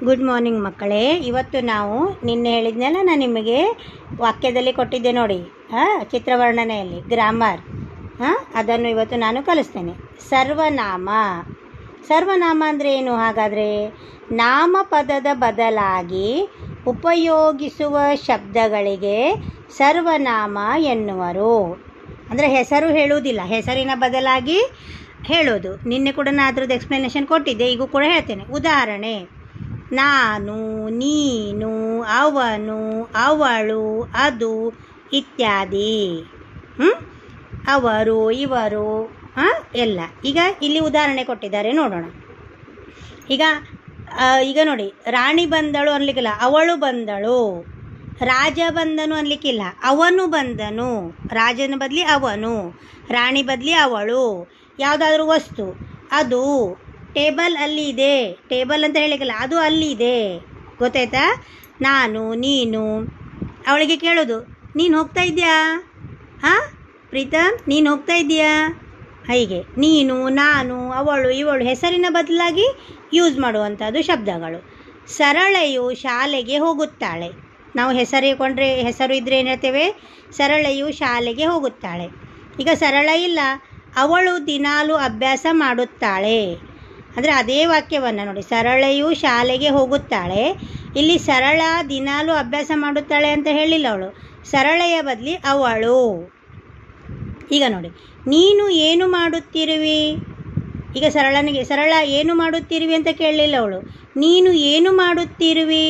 Good morning ಮಕ್ಕಳೇ ಇವತ್ತು ನಾವು ನಿನ್ನೆ ಹೇಳಿದ್ನಲ್ಲ ನಾನು ನಿಮಗೆ ವಾಕ್ಯದಲ್ಲಿ ಕೊಟ್ಟಿದ್ದೆ ನೋಡಿ ಹಾಂ ಚಿತ್ರವರ್ಣನೆಯಲ್ಲಿ ಗ್ರಾಮರ್ ಹಾಂ ಅದನ್ನು ಇವತ್ತು ನಾನು ಕಲಿಸ್ತೇನೆ ಸರ್ವನಾಮ ಸರ್ವನಾಮ ಅಂದರೆ ಏನು ಹಾಗಾದರೆ ನಾಮಪದದ ಬದಲಾಗಿ ಉಪಯೋಗಿಸುವ ಶಬ್ದಗಳಿಗೆ ಸರ್ವನಾಮ ಎನ್ನುವರು ಅಂದರೆ ಹೆಸರು ಹೇಳುವುದಿಲ್ಲ ಹೆಸರಿನ ಬದಲಾಗಿ ಹೇಳೋದು ನಿನ್ನೆ ಕೂಡ ನಾನು ಅದ್ರದ್ದು ಎಕ್ಸ್ಪ್ಲನೇಷನ್ ಕೊಟ್ಟಿದ್ದೆ ಈಗ ಕೂಡ ಹೇಳ್ತೇನೆ ಉದಾಹರಣೆ ನಾನು ನೀನು ಅವನು ಅವಳು ಅದು ಇತ್ಯಾದಿ ಹ್ಮ್? ಅವರು ಇವರು ಹಾಂ ಎಲ್ಲ ಈಗ ಇಲ್ಲಿ ಉದಾಹರಣೆ ಕೊಟ್ಟಿದ್ದಾರೆ ನೋಡೋಣ ಈಗ ಆ, ಈಗ ನೋಡಿ ರಾಣಿ ಬಂದಳು ಅನ್ಲಿಕ್ಕಿಲ್ಲ ಅವಳು ಬಂದಳು ರಾಜ ಬಂದನು ಅನ್ಲಿಕ್ಕಿಲ್ಲ ಅವನು ಬಂದನು ರಾಜನ ಬದಲಿ ಅವನು ರಾಣಿ ಬದಲಿ ಅವಳು ಯಾವುದಾದ್ರೂ ವಸ್ತು ಅದು ಟೇಬಲ್ ಅಲ್ಲಿ ಇದೆ ಟೇಬಲ್ ಅಂತ ಹೇಳಿಕ್ಕಿಲ್ಲ ಅದು ಅಲ್ಲಿ ಇದೆ ಗೊತ್ತಾಯ್ತಾ ನಾನು ನೀನು ಅವಳಿಗೆ ಕೇಳೋದು ನೀನು ಹೋಗ್ತಾ ಇದೆಯಾ ಹಾಂ ಪ್ರೀತಮ್ ನೀನು ಹೋಗ್ತಾ ಇದೆಯಾ ಹೀಗೆ ನೀನು ನಾನು ಅವಳು ಇವಳು ಹೆಸರಿನ ಬದಲಾಗಿ ಯೂಸ್ ಮಾಡುವಂಥದ್ದು ಶಬ್ದಗಳು ಸರಳೆಯು ಶಾಲೆಗೆ ಹೋಗುತ್ತಾಳೆ ನಾವು ಹೆಸರು ಕೊಂಡ್ರೆ ಹೆಸರು ಇದ್ರೆ ಏನು ಹೇಳ್ತೇವೆ ಸರಳೆಯು ಶಾಲೆಗೆ ಹೋಗುತ್ತಾಳೆ ಈಗ ಸರಳ ಇಲ್ಲ ಅವಳು ದಿನಾಲು ಅಭ್ಯಾಸ ಮಾಡುತ್ತಾಳೆ ಅಂದರೆ ಅದೇ ವಾಕ್ಯವನ್ನು ನೋಡಿ ಸರಳೆಯು ಶಾಲೆಗೆ ಹೋಗುತ್ತಾಳೆ ಇಲ್ಲಿ ಸರಳ ದಿನಾಲು ಅಭ್ಯಾಸ ಮಾಡುತ್ತಾಳೆ ಅಂತ ಹೇಳಿಲ್ಲ ಅವಳು ಸರಳೆಯ ಬದಲಿ ಅವಳು ಈಗ ನೋಡಿ ನೀನು ಏನು ಮಾಡುತ್ತಿರುವಿ ಈಗ ಸರಳನಿಗೆ ಸರಳ ಏನು ಮಾಡುತ್ತಿರುವಿ ಅಂತ ಕೇಳಲಿಲ್ಲ ಅವಳು ನೀನು ಏನು ಮಾಡುತ್ತಿರುವಿ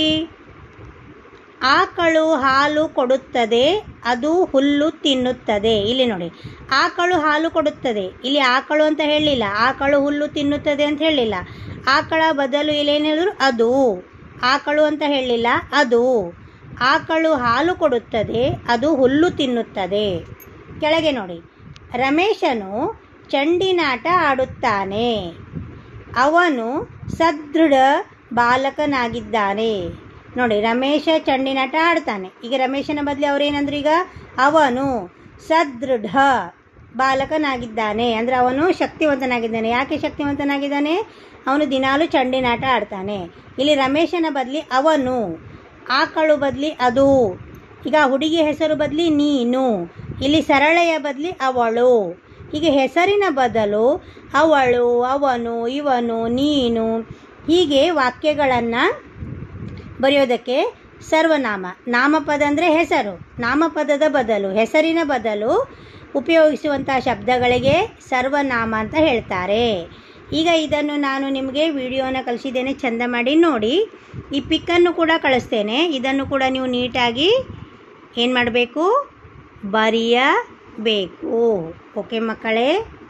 ಆಕಳು ಹಾಲು ಕೊಡುತ್ತದೆ ಅದು ಹುಲ್ಲು ತಿನ್ನುತ್ತದೆ ಇಲ್ಲಿ ನೋಡಿ ಆಕಳು ಹಾಲು ಕೊಡುತ್ತದೆ ಇಲ್ಲಿ ಆಕಳು ಅಂತ ಹೇಳಲಿಲ್ಲ ಆಕಳು ಹುಲ್ಲು ತಿನ್ನುತ್ತದೆ ಅಂತ ಹೇಳಲಿಲ್ಲ ಆಕಳ ಬದಲು ಇಲ್ಲಿ ಏನು ಹೇಳಿದ್ರು ಅದು ಆಕಳು ಅಂತ ಹೇಳಲಿಲ್ಲ ಅದು ಆಕಳು ಹಾಲು ಕೊಡುತ್ತದೆ ಅದು ಹುಲ್ಲು ತಿನ್ನುತ್ತದೆ ಕೆಳಗೆ ನೋಡಿ ರಮೇಶನು ಚಂಡಿನಾಟ ಆಡುತ್ತಾನೆ ಅವನು ಸದೃಢ ಬಾಲಕನಾಗಿದ್ದಾನೆ ನೋಡಿ ರಮೇಶ ಚಂಡಿನಾಟ ಆಡ್ತಾನೆ ಈಗ ರಮೇಶನ ಬದಲು ಅವರೇನಂದ್ರು ಈಗ ಅವನು ಸದೃಢ ಬಾಲಕನಾಗಿದ್ದಾನೆ ಅಂದರೆ ಅವನು ಶಕ್ತಿವಂತನಾಗಿದ್ದಾನೆ ಯಾಕೆ ಶಕ್ತಿವಂತನಾಗಿದ್ದಾನೆ ಅವನು ದಿನಾಲು ಚಂಡಿನಾಟ ಆಡ್ತಾನೆ ಇಲ್ಲಿ ರಮೇಶನ ಬದಲಿ ಅವನು ಆಕಳು ಬದಲಿ ಅದು ಈಗ ಹುಡುಗಿ ಹೆಸರು ಬದಲಿ ನೀನು ಇಲ್ಲಿ ಸರಳೆಯ ಬದಲಿ ಅವಳು ಹೀಗೆ ಹೆಸರಿನ ಬದಲು ಅವಳು ಅವನು ಇವನು ನೀನು ಹೀಗೆ ವಾಕ್ಯಗಳನ್ನು ಬರೆಯೋದಕ್ಕೆ ಸರ್ವನಾಮ ನಾಮಪದ ಅಂದರೆ ಹೆಸರು ನಾಮಪದದ ಬದಲು ಹೆಸರಿನ ಬದಲು ಉಪಯೋಗಿಸುವಂತಹ ಶಬ್ದಗಳಿಗೆ ಸರ್ವನಾಮ ಅಂತ ಹೇಳ್ತಾರೆ ಈಗ ಇದನ್ನು ನಾನು ನಿಮಗೆ ವಿಡಿಯೋನ ಕಳಿಸಿದ್ದೇನೆ ಚಂದ ಮಾಡಿ ನೋಡಿ ಈ ಪಿಕ್ಕನ್ನು ಕೂಡ ಕಳಿಸ್ತೇನೆ ಇದನ್ನು ಕೂಡ ನೀವು ನೀಟಾಗಿ ಏನು ಮಾಡಬೇಕು ಬರೆಯಬೇಕು ಓಕೆ ಮಕ್ಕಳೇ